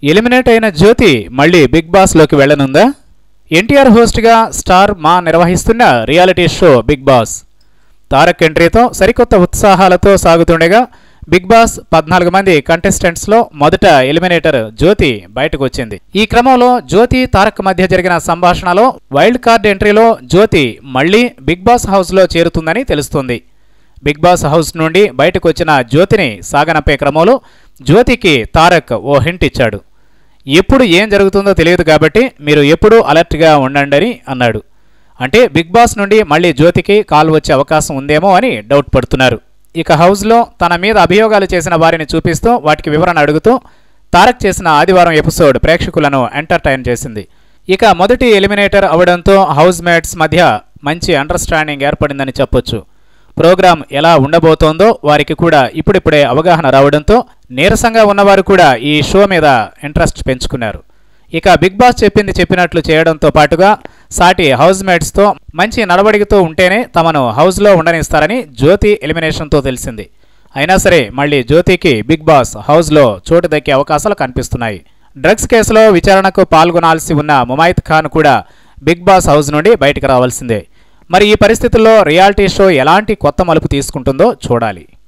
eliminate అయిన జ్యోతి మళ్ళీ Bigg బాస్లోకి వెళ్ళనుందా ఎన్టీఆర్ హోస్ట్గా స్టార్ మా నిర్వహిస్తున్న reality show Bigg Boss Tarak ఎంట్రీతో సరికొత్త ఉత్సాహాలతో సాగుతుండగా బిగ్ బాస్ పద్నాలుగు మంది కంటెస్టెంట్స్లో మొదట ఎలిమినేటర్ జ్యోతి బయటకు వచ్చింది ఈ క్రమంలో జ్యోతి తారక్ మధ్య జరిగిన సంభాషణలో వైల్డ్ కార్డ్ ఎంట్రీలో జ్యోతి మళ్లీ బిగ్ బాస్ హౌస్లో చేరుతుందని తెలుస్తుంది బిగ్ బాస్ హౌస్ నుండి బయటకు వచ్చిన జ్యోతిని సాగనంపే క్రమంలో జ్యోతికి తారక్ ఓ హింట్ ఇచ్చాడు ఎప్పుడు ఏం జరుగుతుందో తెలియదు కాబట్టి మీరు ఎప్పుడూ అలర్ట్గా ఉండండి అన్నాడు అంటే బిగ్ బాస్ నుండి మళ్ళీ జ్యోతికి కాల్ వచ్చే అవకాశం ఉందేమో అని డౌట్ పడుతున్నారు ఇక హౌస్లో తన మీద అభియోగాలు చేసిన వారిని చూపిస్తూ వాటికి వివరణ అడుగుతూ తారక్ చేసిన ఆదివారం ఎపిసోడ్ ప్రేక్షకులను ఎంటర్టైన్ చేసింది ఇక మొదటి ఎలిమినేటర్ అవడంతో హౌస్ మేట్స్ మధ్య మంచి అండర్స్టాండింగ్ ఏర్పడిందని చెప్పొచ్చు ప్రోగ్రాం ఎలా ఉండబోతోందో వారికి కూడా ఇప్పుడిప్పుడే అవగాహన రావడంతో నీరసంగా ఉన్నవారు కూడా ఈ షో మీద ఇంట్రెస్ట్ పెంచుకున్నారు ఇక బిగ్ బాస్ చెప్పింది చెప్పినట్లు చేయడంతో పాటుగా సాటి హౌస్ మేట్స్తో మంచి నడవడికతో ఉంటేనే తమను హౌస్లో ఉండనిస్తారని జ్యోతి ఎలిమినేషన్తో తెలిసింది అయినా సరే మళ్ళీ జ్యోతికి బిగ్ బాస్ హౌస్లో చోటు దక్కే అవకాశాలు కనిపిస్తున్నాయి డ్రగ్స్ కేసులో విచారణకు పాల్గొనాల్సి ఉన్న ముమైత్ ఖాన్ కూడా బిగ్ బాస్ హౌస్ నుండి బయటకు రావాల్సిందే మరి ఈ పరిస్థితుల్లో రియాలిటీ షో ఎలాంటి కొత్త మలుపు తీసుకుంటుందో చూడాలి